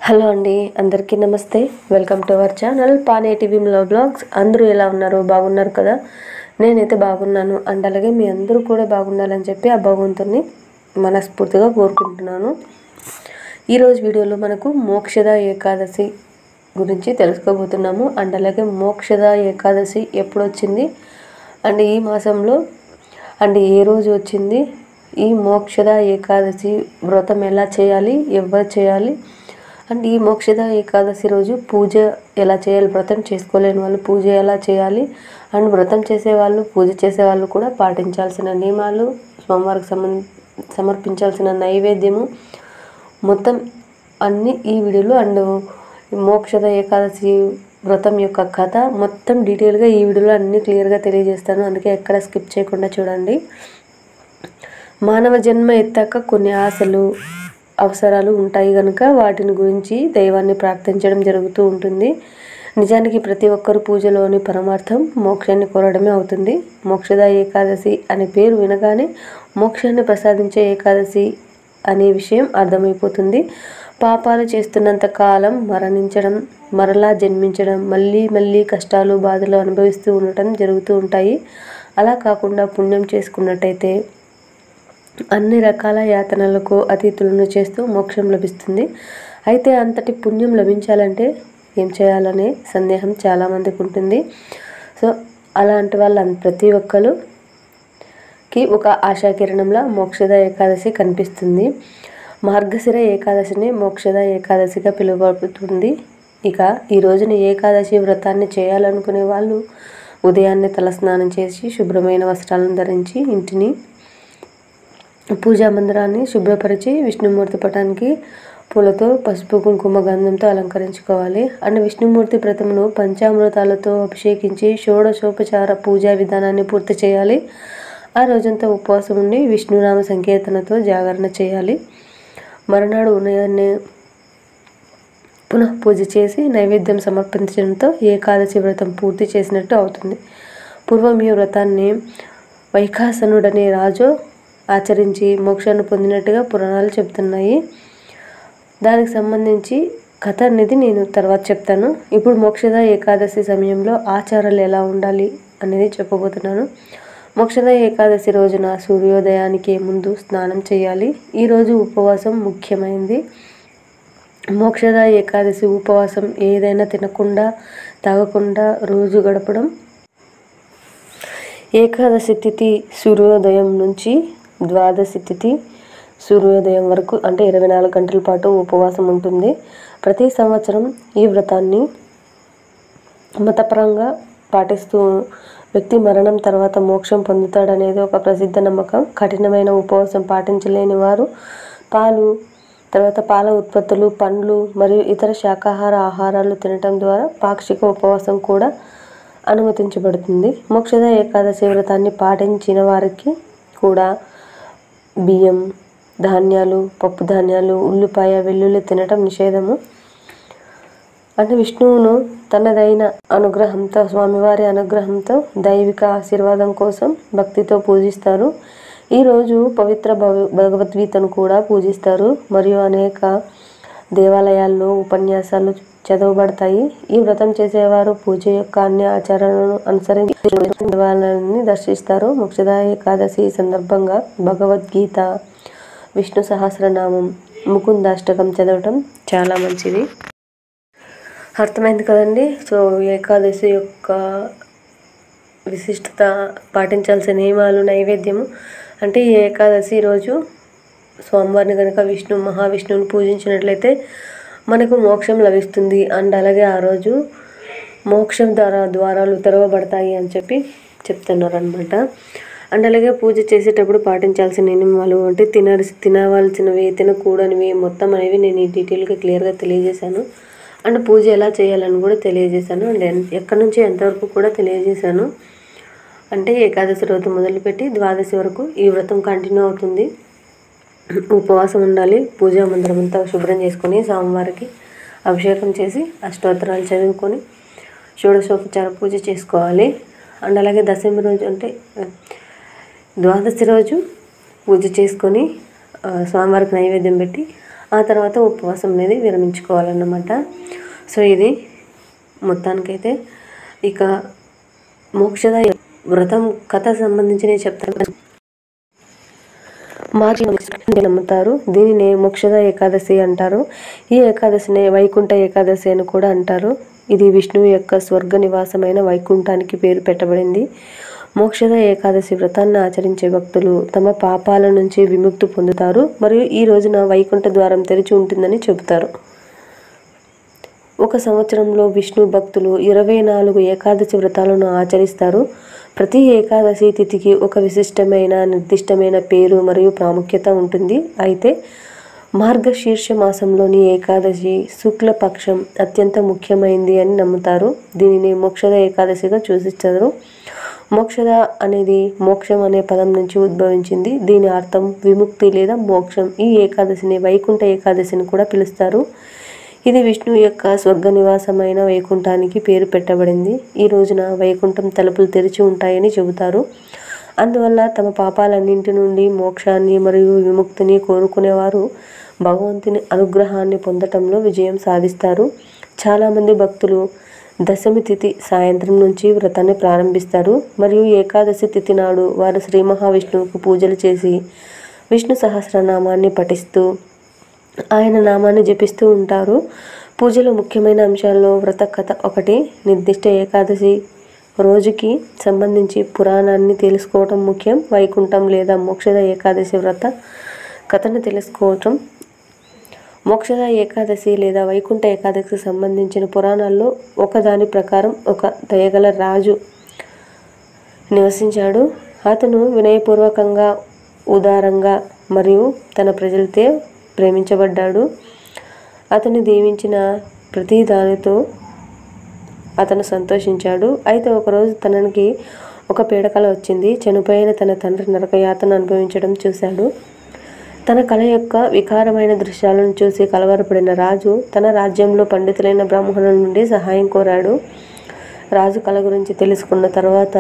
hello అండి అందరికీ నమస్తే వెల్కమ్ టు అవర్ ఛానల్ పానే టీవీ బ్లాగ్స్ అందరూ ఎలా ఉన్నారు బాగున్నారు కదా నేనైతే బాగున్నాను అండ్ అలాగే మీ అందరూ కూడా బాగుండాలని చెప్పి ఆ భగవంతుని మనస్ఫూర్తిగా కోరుకుంటున్నాను ఈరోజు వీడియోలో మనకు మోక్షద ఏకాదశి గురించి తెలుసుకోబోతున్నాము అండ్ అలాగే మోక్షద ఏకాదశి ఎప్పుడు వచ్చింది అండ్ ఈ మాసంలో అండ్ ఏ రోజు వచ్చింది ఈ మోక్షద ఏకాదశి వ్రతం ఎలా చేయాలి ఎవరు చేయాలి అండ్ ఈ మోక్షద ఏకాదశి రోజు పూజ ఎలా చేయాలి వ్రతం చేసుకోలేని వాళ్ళు పూజ ఎలా చేయాలి అండ్ వ్రతం చేసేవాళ్ళు పూజ చేసేవాళ్ళు కూడా పాటించాల్సిన నియమాలు స్వామివారికి సంబంధ సమర్పించాల్సిన నైవేద్యము మొత్తం అన్నీ ఈ వీడియోలో అండ్ మోక్షద ఏకాదశి వ్రతం యొక్క కథ మొత్తం డీటెయిల్గా ఈ వీడియోలో అన్నీ క్లియర్గా తెలియజేస్తాను అందుకే ఎక్కడ స్కిప్ చేయకుండా చూడండి మానవ జన్మ ఎత్తాక కొన్ని ఆశలు అవసరాలు ఉంటాయి కనుక వాటిని గురించి దైవాన్ని ప్రార్థించడం జరుగుతూ ఉంటుంది నిజానికి ప్రతి ఒక్కరు పూజలోని పరమార్థం మోక్షాన్ని కోరడమే అవుతుంది మోక్షద ఏకాదశి అనే పేరు వినగానే మోక్షాన్ని ప్రసాదించే ఏకాదశి అనే విషయం అర్థమైపోతుంది పాపాలు చేస్తున్నంత కాలం మరణించడం మరలా జన్మించడం మళ్ళీ మళ్ళీ కష్టాలు బాధలు అనుభవిస్తూ ఉండటం జరుగుతూ ఉంటాయి అలా కాకుండా పుణ్యం చేసుకున్నట్టయితే అన్ని రకాల యాతనలకు అతీతులను చేస్తూ మోక్షం లభిస్తుంది అయితే అంతటి పుణ్యం లభించాలంటే ఏం చేయాలనే సందేహం చాలామందికి ఉంటుంది సో అలాంటి వాళ్ళ ప్రతి ఒక్కరుకి ఒక ఆశాకిరణంలా మోక్షద ఏకాదశి కనిపిస్తుంది మార్గశిర ఏకాదశిని మోక్షద ఏకాదశిగా పిలువబడుతుంది ఇక ఈ రోజున ఏకాదశి వ్రతాన్ని చేయాలనుకునే వాళ్ళు ఉదయాన్నే తలస్నానం చేసి శుభ్రమైన వస్త్రాలను ధరించి ఇంటిని పూజా మందిరాన్ని శుభ్రపరిచి విష్ణుమూర్తి పటానికి పూలతో పసుపు కుంకుమ గంధంతో అలంకరించుకోవాలి అండ్ విష్ణుమూర్తి ప్రతిమను పంచామృతాలతో అభిషేకించి షోడశోపచార పూజా విధానాన్ని పూర్తి చేయాలి ఆ రోజంతా ఉపవాసం ఉండి విష్ణునామ సంకీర్తనతో జాగరణ చేయాలి మరునాడు ఉదయాన్నే పునః పూజ చేసి నైవేద్యం సమర్పించడంతో ఏకాదశి వ్రతం పూర్తి చేసినట్టు అవుతుంది పూర్వం ఈ వ్రతాన్ని వైఖాసనుడనే రాజు ఆచరించి మోక్షాన్ని పొందినట్టుగా పురాణాలు చెప్తున్నాయి దానికి సంబంధించి కథ అనేది నేను తర్వాత చెప్తాను ఇప్పుడు మోక్షద ఏకాదశి సమయంలో ఆచారాలు ఎలా ఉండాలి అనేది చెప్పబోతున్నాను మోక్షద ఏకాదశి రోజున సూర్యోదయానికి ముందు స్నానం చేయాలి ఈరోజు ఉపవాసం ముఖ్యమైనది మోక్షద ఏకాదశి ఉపవాసం ఏదైనా తినకుండా తాగకుండా రోజు గడపడం ఏకాదశి తిథి సూర్యోదయం నుంచి ద్వాదశి తిథి సూర్యోదయం వరకు అంటే ఇరవై నాలుగు గంటల పాటు ఉపవాసం ఉంటుంది ప్రతి సంవత్సరం ఈ వ్రతాన్ని మతపరంగా పాటిస్తూ వ్యక్తి మరణం తర్వాత మోక్షం పొందుతాడనేది ఒక ప్రసిద్ధ నమ్మకం కఠినమైన ఉపవాసం పాటించలేని వారు పాలు తర్వాత పాల ఉత్పత్తులు పండ్లు మరియు ఇతర శాకాహార ఆహారాలు తినటం ద్వారా పాక్షిక ఉపవాసం కూడా అనుమతించబడుతుంది మోక్షద ఏకాదశి వ్రతాన్ని పాటించిన వారికి కూడా బియ్యం ధాన్యాలు పప్పు ధాన్యాలు ఉల్లిపాయ వెల్లుల్లి తినటం నిషేధము అంటే విష్ణువును తనదైన అనుగ్రహంతో స్వామివారి అనుగ్రహంతో దైవిక ఆశీర్వాదం కోసం భక్తితో పూజిస్తారు ఈరోజు పవిత్ర భగ భగవద్గీతను కూడా పూజిస్తారు మరియు అనేక దేవాలయాల్లో ఉపన్యాసాలు చదవబడతాయి ఈ వ్రతం చేసేవారు పూజ యొక్క అన్ని ఆచారాలను అనుసరించి దేవాలయాన్ని దర్శిస్తారు మోక్షద ఏకాదశి సందర్భంగా భగవద్గీత విష్ణు సహస్రనామం ముకుందాష్టకం చదవటం చాలా మంచిది అర్థమైంది కదండి సో ఏకాదశి యొక్క విశిష్టత పాటించాల్సిన నియమాలు నైవేద్యము అంటే ఈ ఏకాదశి రోజు స్వామివారిని కనుక విష్ణు మహావిష్ణువుని పూజించినట్లయితే మనకు మోక్షం లభిస్తుంది అండ్ అలాగే ఆ రోజు మోక్షం ద్వారా ద్వారాలు తెరవబడతాయి అని చెప్పి చెప్తున్నారు అనమాట అండ్ అలాగే పూజ చేసేటప్పుడు పాటించాల్సిన నియమాలు అంటే తిన తినవలసినవి తినకూడనివి మొత్తం అనేవి నేను ఈ డీటెయిల్గా క్లియర్గా తెలియజేశాను అండ్ పూజ ఎలా చేయాలని కూడా తెలియజేశాను అండ్ ఎక్కడి నుంచి ఎంతవరకు కూడా తెలియజేశాను అంటే ఏకాదశి రోజు మొదలుపెట్టి ద్వాదశి వరకు ఈ వ్రతం కంటిన్యూ అవుతుంది ఉపవాసం ఉండాలి పూజా మందిరం అంతా శుభ్రం చేసుకొని స్వామివారికి అభిషేకం చేసి అష్టోత్తరాలు చదువుకొని షోడశోపచార పూజ చేసుకోవాలి అండ్ అలాగే దశమి రోజు అంటే ద్వాదశి రోజు పూజ చేసుకొని స్వామివారికి నైవేద్యం పెట్టి ఆ తర్వాత ఉపవాసం అనేది విరమించుకోవాలన్నమాట సో ఇది మొత్తానికైతే ఇక మోక్షద వ్రతం కథ సంబంధించి నేను చెప్తాను మార్చి నమ్ముతారు దీనిని మోక్షద ఏకాదశి అంటారు ఈ ఏకాదశిని వైకుంఠ ఏకాదశి అని కూడా అంటారు ఇది విష్ణువు యొక్క స్వర్గ నివాసమైన వైకుంఠానికి పేరు పెట్టబడింది మోక్షద ఏకాదశి వ్రతాన్ని ఆచరించే భక్తులు తమ పాపాల నుంచి విముక్తి పొందుతారు మరియు ఈ రోజున వైకుంఠ ద్వారం తెరిచి ఉంటుందని చెబుతారు ఒక సంవత్సరంలో విష్ణు భక్తులు ఇరవై నాలుగు ఏకాదశి వ్రతాలను ఆచరిస్తారు ప్రతి ఏకాదశి తిథికి ఒక విశిష్టమైన నిర్దిష్టమైన పేరు మరియు ప్రాముఖ్యత ఉంటుంది అయితే మార్గశీర్ష మాసంలోని ఏకాదశి శుక్లపక్షం అత్యంత ముఖ్యమైనది అని నమ్ముతారు దీనిని మోక్షద ఏకాదశిగా సూచిస్తారు మోక్షద అనేది మోక్షం అనే పదం నుంచి ఉద్భవించింది దీని అర్థం విముక్తి లేదా మోక్షం ఈ ఏకాదశిని వైకుంఠ ఏకాదశిని కూడా పిలుస్తారు ఇది విష్ణువు యొక్క స్వర్గ నివాసమైన వైకుంఠానికి పేరు పెట్టబడింది ఈ రోజున వైకుంఠం తలుపులు తెరిచి ఉంటాయని చెబుతారు అందువల్ల తమ పాపాలన్నింటి నుండి మోక్షాన్ని మరియు విముక్తిని కోరుకునేవారు భగవంతుని అనుగ్రహాన్ని పొందటంలో విజయం సాధిస్తారు చాలామంది భక్తులు దశమి తిథి సాయంత్రం నుంచి వ్రతాన్ని ప్రారంభిస్తారు మరియు ఏకాదశి తిథి నాడు వారు శ్రీ మహావిష్ణువుకు పూజలు చేసి విష్ణు సహస్రనామాన్ని పఠిస్తూ ఆయన నామాన్ని జపిస్తూ ఉంటారు పూజలో ముఖ్యమైన అంశాల్లో వ్రత కథ ఒకటి నిర్దిష్ట ఏకాదశి రోజుకి సంబంధించి పురాణాన్ని తెలుసుకోవటం ముఖ్యం వైకుంఠం లేదా మోక్షద ఏకాదశి వ్రత కథను తెలుసుకోవటం మోక్షద ఏకాదశి లేదా వైకుంఠ ఏకాదశికి సంబంధించిన పురాణాల్లో ఒకదాని ప్రకారం ఒక దయగల రాజు నివసించాడు అతను వినయపూర్వకంగా ఉదారంగా మరియు తన ప్రజలతో ప్రేమించబడ్డాడు అతను దీవించిన ప్రతి దానితో అతను సంతోషించాడు అయితే ఒకరోజు తనకి ఒక పీడకల వచ్చింది చనిపోయిన తన తండ్రి నరకయాతను అనుభవించడం చూశాడు తన కళ యొక్క వికారమైన దృశ్యాలను చూసి కలవరపడిన రాజు తన రాజ్యంలో పండితులైన బ్రాహ్మణుల నుండి సహాయం కోరాడు రాజు కళ గురించి తెలుసుకున్న తర్వాత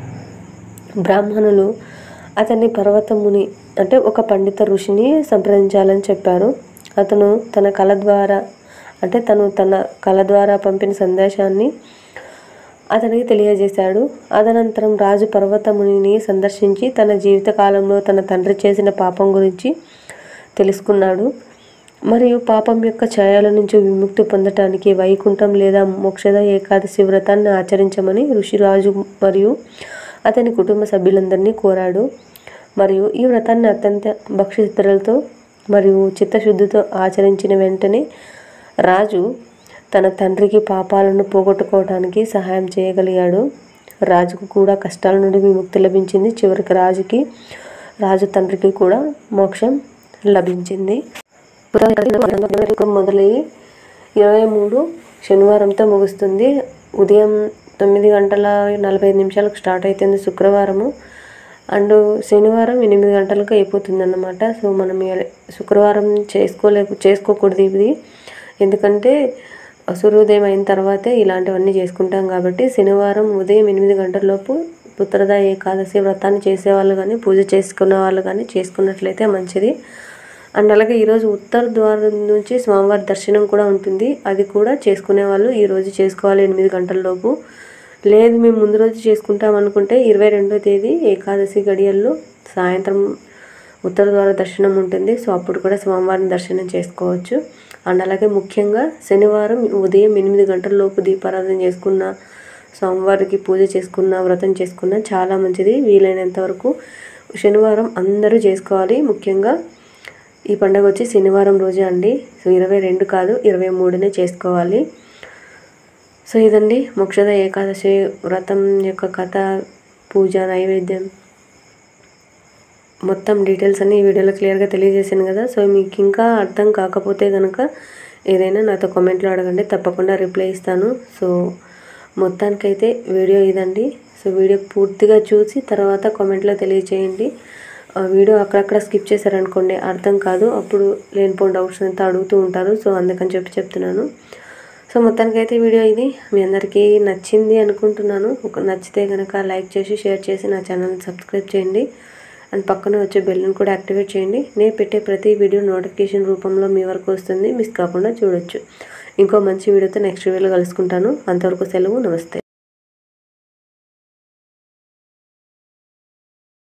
బ్రాహ్మణులు అతన్ని పర్వతముని అంటే ఒక పండిత ఋషిని సంప్రదించాలని చెప్పారు అతను తన కళ ద్వారా అంటే తను తన కళ ద్వారా పంపిన సందేశాన్ని అతనికి తెలియజేశాడు అదనంతరం రాజు పర్వతమునిని సందర్శించి తన జీవిత కాలంలో తన తండ్రి చేసిన పాపం గురించి తెలుసుకున్నాడు మరియు పాపం యొక్క ఛాయల నుంచి విముక్తి పొందటానికి వైకుంఠం లేదా మోక్షద ఏకాదశి వ్రతాన్ని ఆచరించమని ఋషిరాజు మరియు అతని కుటుంబ సభ్యులందరినీ కోరాడు మరియు ఈ వ్రతాన్ని అత్యంత భక్తిశ్రద్ధలతో మరియు చిత్తశుద్ధితో ఆచరించిన వెంటనే రాజు తన తండ్రికి పాపాలను పోగొట్టుకోవడానికి సహాయం చేయగలిగాడు రాజుకు కూడా కష్టాల నుండి విముక్తి లభించింది చివరికి రాజుకి రాజు తండ్రికి కూడా మోక్షం లభించింది మొదలయ్యి ఇరవై మూడు శనివారంతో ముగుస్తుంది ఉదయం తొమ్మిది గంటల నలభై ఐదు నిమిషాలకు స్టార్ట్ అవుతుంది శుక్రవారము అండ్ శనివారం ఎనిమిది గంటలకు అయిపోతుంది అన్నమాట సో మనం ఇయాల- శుక్రవారం చేసుకోలే చేసుకోకూడదు ఇది ఎందుకంటే సూర్యోదయం అయిన తర్వాతే ఇలాంటివన్నీ చేసుకుంటాం కాబట్టి శనివారం ఉదయం ఎనిమిది గంటలలోపు పుత్రద ఏకాదశి వ్రతాన్ని చేసేవాళ్ళు కానీ పూజ చేసుకున్న వాళ్ళు కానీ చేసుకున్నట్లయితే మంచిది అండ్ అలాగే ఈరోజు ఉత్తర ద్వారం నుంచి స్వామివారి దర్శనం కూడా ఉంటుంది అది కూడా చేసుకునే వాళ్ళు ఈరోజు చేసుకోవాలి ఎనిమిది గంటల లోపు లేదు మేము ముందు రోజు చేసుకుంటాం అనుకుంటే ఇరవై రెండో తేదీ ఏకాదశి గడియల్లో సాయంత్రం ఉత్తర ద్వార దర్శనం ఉంటుంది సో అప్పుడు కూడా స్వామివారిని దర్శనం చేసుకోవచ్చు అండ్ అలాగే ముఖ్యంగా శనివారం ఉదయం ఎనిమిది గంటల లోపు దీపారాధన చేసుకున్న స్వామివారికి పూజ చేసుకున్న వ్రతం చేసుకున్న చాలా మంచిది వీలైనంత వరకు శనివారం అందరూ చేసుకోవాలి ముఖ్యంగా ఈ పండుగ వచ్చి శనివారం రోజే అండి సో ఇరవై రెండు కాదు ఇరవై మూడునే చేసుకోవాలి సో ఇదండి మోక్షద ఏకాదశి వ్రతం యొక్క కథ పూజ నైవేద్యం మొత్తం డీటెయిల్స్ అన్ని ఈ వీడియోలో క్లియర్గా తెలియజేశాను కదా సో మీకు ఇంకా అర్థం కాకపోతే కనుక ఏదైనా నాతో కామెంట్లో అడగండి తప్పకుండా రిప్లై ఇస్తాను సో మొత్తానికైతే వీడియో ఇదండి సో వీడియో పూర్తిగా చూసి తర్వాత కామెంట్లో తెలియచేయండి ఆ వీడియో అక్కడక్కడ స్కిప్ చేశారనుకోండి అర్థం కాదు అప్పుడు లేనిపోయిన డౌట్స్ అంతా అడుగుతూ ఉంటారు సో అందుకని చెప్పి చెప్తున్నాను సో మొత్తానికైతే వీడియో ఇది మీ అందరికీ నచ్చింది అనుకుంటున్నాను ఒక నచ్చితే కనుక లైక్ చేసి షేర్ చేసి నా ఛానల్ని సబ్స్క్రైబ్ చేయండి అండ్ పక్కన వచ్చే బెల్ని కూడా యాక్టివేట్ చేయండి నేను పెట్టే ప్రతి వీడియో నోటిఫికేషన్ రూపంలో మీ వరకు వస్తుంది మిస్ కాకుండా చూడొచ్చు ఇంకో మంచి వీడియోతో నెక్స్ట్ వీడియోలో కలుసుకుంటాను అంతవరకు సెలవు నమస్తే